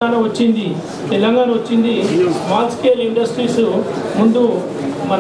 తెలంగాణ వచ్చింది తెలంగాణ వచ్చింది small scale industries ముందు మన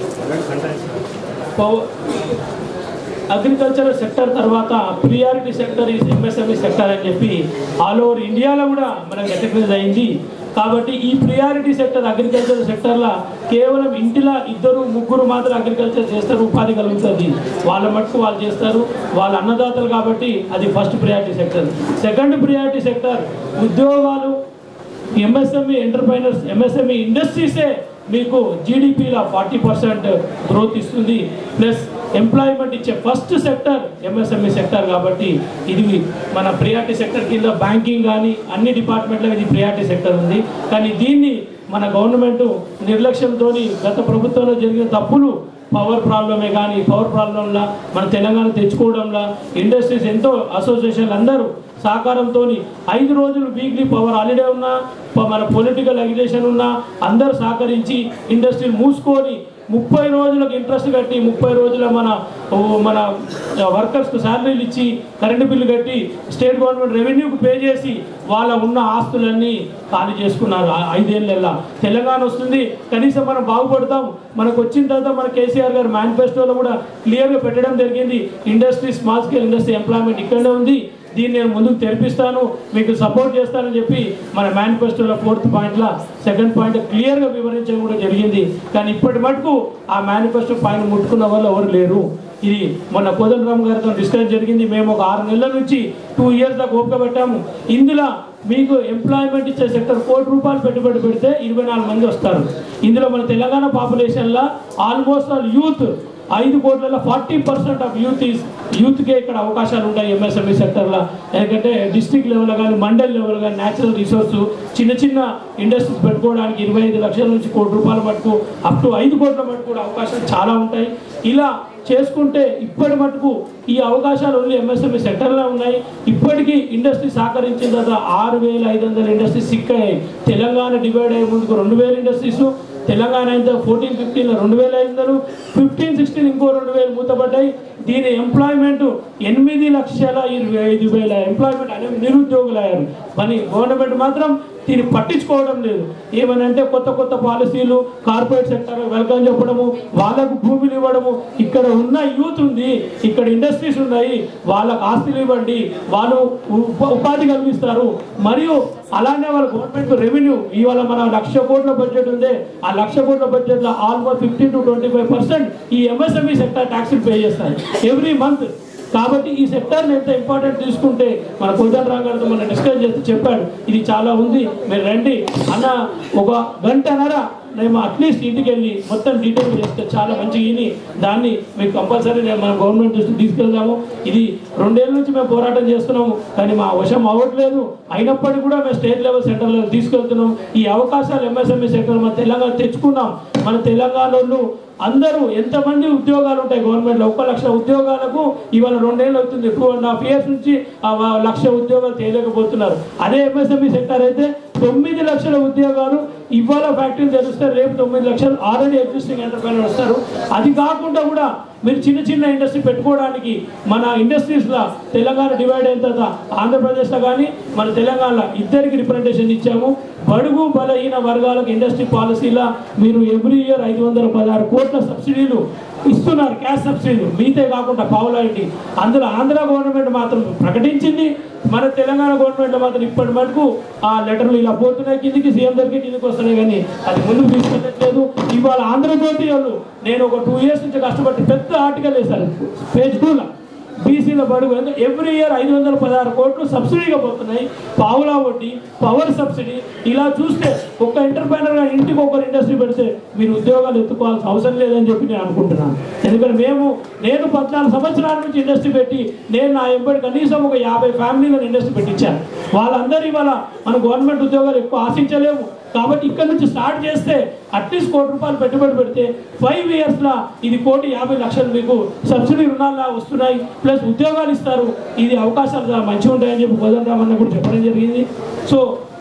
అగ్రికల్చర్ సెక్టర్ తర్వాత ప్రియారిటీ సెక్టర్ ఈ ఎంఎస్ఎంఈ సెక్టర్ అని చెప్పి ఆల్ ఓవర్ ఇండియాలో కూడా మనకు రికగ్నైజ్ అయింది కాబట్టి ఈ ప్రియారిటీ సెక్టర్ అగ్రికల్చర్ సెక్టర్లో కేవలం ఇంటిలో ఇద్దరు ముగ్గురు మాత్రం అగ్రికల్చర్ చేస్తారు ఉపాధి కలుగుతుంది వాళ్ళ మటుకు వాళ్ళు చేస్తారు వాళ్ళ అన్నదాతలు కాబట్టి అది first priority sector second priority sector ఉద్యోగాలు ఎంఎస్ఎంఈ ఎంటర్ప్రైనర్స్ ఎంఎస్ఎంఈ ఇండస్ట్రీసే మీకు జీడిపిలో ఫార్టీ పర్సెంట్ గ్రోత్ ఇస్తుంది ప్లస్ ఎంప్లాయ్మెంట్ ఇచ్చే ఫస్ట్ సెక్టర్ ఎంఎస్ఎంఈ సెక్టర్ కాబట్టి ఇది మన ప్రియారిటీ సెక్టర్ కింద బ్యాంకింగ్ కానీ అన్ని డిపార్ట్మెంట్లో ఇది ప్రియారిటీ సెక్టర్ ఉంది కానీ దీన్ని మన గవర్నమెంట్ నిర్లక్ష్యంతో గత ప్రభుత్వంలో జరిగిన తప్పులు పవర్ ప్రాబ్లమే కానీ పవర్ ప్రాబ్లంలా మన తెలంగాణ తెచ్చుకోవడంలా ఇండస్ట్రీస్ ఎంతో అసోసియేషన్లు అందరూ సహకారంతో ఐదు రోజులు వీక్లీ పవర్ హాలిడే ఉన్నా ప- మన పొలిటికల్ అగిటేషన్ ఉన్నా అందరూ సహకరించి ఇండస్ట్రీని మూసుకొని ముప్పై రోజులకు ఇంట్రెస్ట్ కట్టి ముప్పై రోజుల మన ఓ మన వర్కర్స్కు శాలరీలు ఇచ్చి కరెంటు బిల్లు కట్టి స్టేట్ గవర్నమెంట్ రెవెన్యూకి పే చేసి వాళ్ళ ఉన్న ఆస్తులన్నీ ఖాళీ చేసుకున్నారు ఆ ఐదేళ్ళల్లా తెలంగాణ వస్తుంది కనీసం మనం బాగుపడతాం మనకు వచ్చిన తర్వాత మన కేసీఆర్ గారు మేనిఫెస్టోలో కూడా క్లియర్గా పెట్టడం జరిగింది industry small scale industry employment ఇక్కడనే ఉంది దీన్ని నేను ముందుకు తెరిపిస్తాను మీకు సపోర్ట్ చేస్తానని చెప్పి మన మేనిఫెస్టోలో ఫోర్త్ పాయింట్లో సెకండ్ పాయింట్ క్లియర్గా వివరించడం కూడా జరిగింది కానీ ఇప్పటి మటుకు ఆ మేనిఫెస్టో పైన ముట్టుకున్న వాళ్ళు ఎవరు లేరు ఇది మొన్న కోదండరామ్ గారితో డిస్కస్ జరిగింది మేము ఒక ఆరు నెలల నుంచి టూ ఇయర్స్ దాకా ఓపిక పెట్టాము ఇందులో మీకు ఎంప్లాయ్మెంట్ ఇచ్చే సెక్టర్ కోటి రూపాయలు పెట్టుబడి పెడితే ఇరవై నాలుగు మంది వస్తారు ఇందులో మన తెలంగాణ పాపులేషన్లో ఆల్మోస్ట్ ఆల్ యూత్ ఐదు కోట్లలో forty percent of youth is యూత్కే ఇక్కడ అవకాశాలు ఉంటాయి ఎంఎస్ఎంఈ సెక్టర్లో ఎందుకంటే డిస్ట్రిక్ట్ లెవెల్ కానీ మండల్ లెవెల్ కానీ న్యాచురల్ రిసోర్స్ చిన్న చిన్న ఇండస్ట్రీస్ పెట్టుకోవడానికి ఇరవై ఐదు లక్షల నుంచి కోటి రూపాయల మటుకు అప్ టు ఐదు కోట్ల మటుకు కూడా అవకాశాలు చాలా ఉంటాయి ఇలా చేసుకుంటే ఇప్పటి మటుకు ఈ అవకాశాలు ఓన్లీ ఎంఎస్ఎంఈ సెక్టర్లో ఉన్నాయి ఇప్పటికీ ఇండస్ట్రీ సహకరించిన తర్వాత ఆరు వేల ఐదు వందల ఇండస్ట్రీస్ సిక్కాయి తెలంగాణ డివైడ్ అయ్యే ముందుకు రెండు వేల ఇండస్ట్రీస్ తెలంగాణ అయితే ఫోర్టీన్ ఫిఫ్టీన్ రెండు వేల ఐదు వందలు ఫిఫ్టీన్ సిక్స్టీన్ ఇంకో రెండు వేలు మూతపడ్డాయి దీని ఎంప్లాయ్మెంట్ ఎనిమిది లక్షల ఇరవై ఐదు వేల ఎంప్లాయ్మెంట్ అనే నిరుద్యోగులు అయ్యారు కానీ గవర్నమెంట్ మాత్రం దీన్ని పట్టించుకోవడం లేదు ఏమనంటే కొత్త కొత్త పాలసీలు కార్పొరేట్ సెక్టర్ వెల్కమ్ చెప్పడము వాళ్ళకు భూములు ఇవ్వడము ఇక్కడ ఉన్న యూత్ ఉంది ఇక్కడ ఇండస్ట్రీస్ ఉన్నాయి వాళ్ళకు ఆస్తులు ఇవ్వండి వాళ్ళు ఉప- ఉపాధి కలిగిస్తారు మరియు అలానే వాళ్ళ గవర్నమెంట్ రెవెన్యూ ఇవాళ మన లక్ష కోట్ల బడ్జెట్ ఉంది ఆ లక్ష కోట్ల బడ్జెట్ లో almost fifteen to twenty five percent ఈ ఎంఎస్ఎంఈ సెక్టర్ ట్యాక్స్ పే చేస్తాయి ఎవ్రీ మంత్ కాబట్టి ఈ సెక్టర్ని ఎంత ఇంపార్టెంట్ తీసుకుంటే మన కోదండరావు గారితో మనం డిస్కస్ చేస్తే చెప్పాడు ఇది చాలా ఉంది మీరు రండి అన్న ఒక గంటన్నర మేము అట్లీస్ట్ ఇంటికి వెళ్ళి మొత్తం డీటెయిల్ చేస్తే చాలా మంచిగా విని దాన్ని మీకు కంపల్సరీ నేను మన గవర్నమెంట్ దృష్టికి తీసుకెళ్దాము ఇది రెండేళ్ళ నుంచి మేము పోరాటం చేస్తున్నాము కానీ మా వశం అవ్వట్లేదు అయినప్పటికీ కూడా మేము స్టేట్ లెవెల్ సెంటర్లో తీసుకెళ్తున్నాం ఈ అవకాశాలు ఎంఎస్ఎంఈ సెక్టర్ మన తెలంగాణ తెచ్చుకున్నాం మన తెలంగాణలో అందరూ ఎంతమంది ఉద్యోగాలు ఉంటాయి గవర్నమెంట్లో ఒక లక్ష ఉద్యోగాలకు ఇవాళ రెండేళ్ళు అవుతుంది టూ అండ్ హాఫ్ ఇయర్స్ నుంచి ఆ వ- లక్ష ఉద్యోగాలు చేయలేకపోతున్నారు అదే ఎంఎస్ఎంఈ సెక్టర్ అయితే తొమ్మిది లక్షల ఉద్యోగాలు ఇవాళ ఫ్యాక్టరీలు తెరిస్తే రేపు తొమ్మిది లక్షలు ఆల్రెడీ ఎగ్జిస్టింగ్ ఎంటర్ప్రైనర్ వస్తారు అది కాకుండా కూడా మీరు చిన్న చిన్న ఇండస్ట్రీ పెట్టుకోవడానికి మన ఇండస్ట్రీస్లో తెలంగాణ డివైడ్ అయిన తర్వాత ఆంధ్రప్రదేశ్లో కానీ మన తెలంగాణలో ఇద్దరికి రిప్రజెంటేషన్ ఇచ్చాము బడుగు బలహీన వర్గాలకు ఇండస్ట్రీ పాలసీలా మీరు ఎవ్రీ ఇయర్ ఐదు వందల పదహారు కోట్ల సబ్సిడీలు ఇస్తున్నారు క్యాష్ సబ్సిడీలు మీతే కాకుండా పావులాంటి అందులో ఆంధ్ర గవర్నమెంట్ మాత్రం ప్రకటించింది మన తెలంగాణ గవర్నమెంట్ మాత్రం ఇప్పటి మటుకు ఆ లెటర్లు ఇలా పోతున్నాయి కిందికి సీఎం దగ్గరికి కిందికి వస్తున్నాయి కానీ అది ముందుకు తీసుకెళ్ళట్లేదు ఇవాళ ఆంధ్రజ్యోతి వాళ్ళు నేను ఒక టూ ఇయర్స్ నుంచి కష్టపడి పెద్ద ఆర్టికల్ వేశాను పేజ్ టూలో బీసీల బడుగు ఎవ్రీ ఇయర్ ఐదు వందల పదహారు కోట్లు సబ్సిడీగా పోతున్నాయి పావులా వడ్డీ పవర్ సబ్సిడీ ఇలా చూస్తే ఒక్క ఎంటర్ప్రైనర్ ఇంటికి ఒకరు ఇండస్ట్రీ పెడితే మీరు ఉద్యోగాలు ఎత్తుకోవాల్సిన అవసరం లేదని చెప్పి నేను అనుకుంటున్నాను ఎందుకంటే మేము నేను పద్నాలుగు సంవత్సరాల నుంచి ఇండస్ట్రీ పెట్టి నేను నా ఎంబడి కనీసం ఒక యాభై ఫ్యామిలీలను ఇండస్ట్రీ పెట్టించాను వాళ్ళందరూ ఇవాళ మన గవర్నమెంట్ ఉద్యోగాలు ఎక్కువ ఆశించలేము కాబట్టి ఇక్కడ నుంచి స్టార్ట్ చేస్తే అట్లీస్ట్ కోటి రూపాయలు పెట్టుబడి పెడితే ఫైవ్ ఇయర్స్లో ఇది కోటి యాభై లక్షలు మీకు సబ్సిడీ రుణాలు వస్తున్నాయి ప్లస్ ఉద్యోగాలు ఇస్తారు ఇది అవకాశాలు చాలా మంచిగా ఉంటాయని చెప్పి కోదండరామన్న కూడా చెప్పడం జరిగింది సో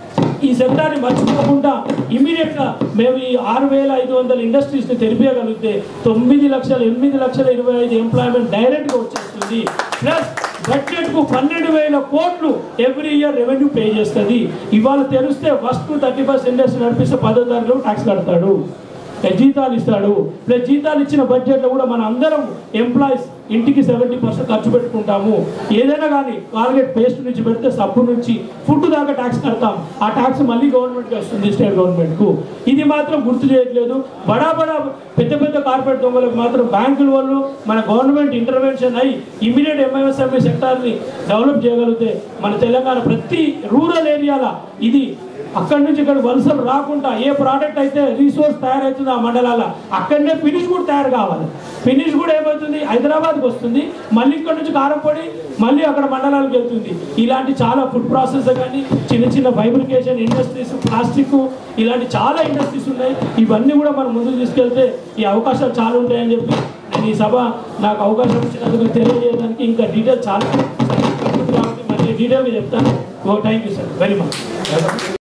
ఈ సెక్టార్ని మర్చిపోకుండా ఇమీడియట్గా మేము ఈ ఆరు వేల ఐదు వందల ఇండస్ట్రీస్ని తెరిపేయగలిగితే తొమ్మిది లక్షల ఎనిమిది లక్షల ఇరవై ఐదు ఎంప్లాయ్మెంట్ డైరెక్ట్గా వచ్చేస్తుంది ప్లస్ బడ్జెట్కు పన్నెండు వేల కోట్లు ఎవ్రీ ఇయర్ రెవెన్యూ పే చేస్తుంది ఇవాళ తెలిస్తే ఫస్ట్ థర్టీ ఫస్ట్ ఇండస్ట్రీ నడిపిస్తే పదో తారీఖు ట్యాక్స్ కడతాడు ఏ జీతాలు ఇస్తాడు ప్లస్ జీతాలు ఇచ్చిన బడ్జెట్లో కూడా మన అందరం ఎంప్లాయీస్ ఇంటికి సెవెంటీ పర్సెంట్ ఖర్చు పెట్టుకుంటాము ఏదైనా కానీ కాల్గేట్ పేస్ట్ నుంచి పెడితే సబ్బు నుంచి ఫుడ్ దాకా ట్యాక్స్ కడతాం ఆ ట్యాక్స్ మళ్ళీ గవర్నమెంట్కి వస్తుంది స్టేట్ గవర్నమెంట్కు ఇది మాత్రం గుర్తు చేయట్లేదు బడా బడా పెద్ద పెద్ద కార్పొరేట్ దొంగలకు మాత్రం బ్యాంకుల వాళ్ళు మన గవర్నమెంట్ ఇంటర్వెన్షన్ అయ్యి ఇమీడియట్ ఎంఐఎస్ఎంఈ సెక్టార్ని డెవలప్ చేయగలిగితే మన తెలంగాణ ప్రతి రూరల్ ఏరియాల ఇది అక్కడి నుంచి ఇక్కడ వలసలు రాకుండా ఏ ప్రోడక్ట్ అయితే రీసోర్స్ తయారవుతుందో ఆ మండలాల అక్కడనే ఫినిష్ కూడా తయారు కావాలి ఫినిష్ కూడా ఏమవుతుంది హైదరాబాద్కి వస్తుంది మళ్ళీ ఇక్కడ నుంచి కారపొడి మళ్ళీ అక్కడ మండలాలకు వెళ్తుంది ఇలాంటి చాలా ఫుడ్ ప్రాసెస్ కానీ చిన్న చిన్న ఫైబ్రికేషన్ ఇండస్ట్రీస్ ప్లాస్టిక్ ఇలాంటి చాలా ఇండస్ట్రీస్ ఉన్నాయి ఇవన్నీ కూడా మనం ముందుకు తీసుకెళ్తే ఈ అవకాశాలు చాలా ఉంటాయని చెప్పి నేను ఈ సభ నాకు అవకాశం ఇచ్చినందుకు తెలియజేయడానికి ఇంకా డీటెయిల్ చాలా కాబట్టి మళ్ళీ డీటెయిల్గా చెప్తాను oh thank you sir very much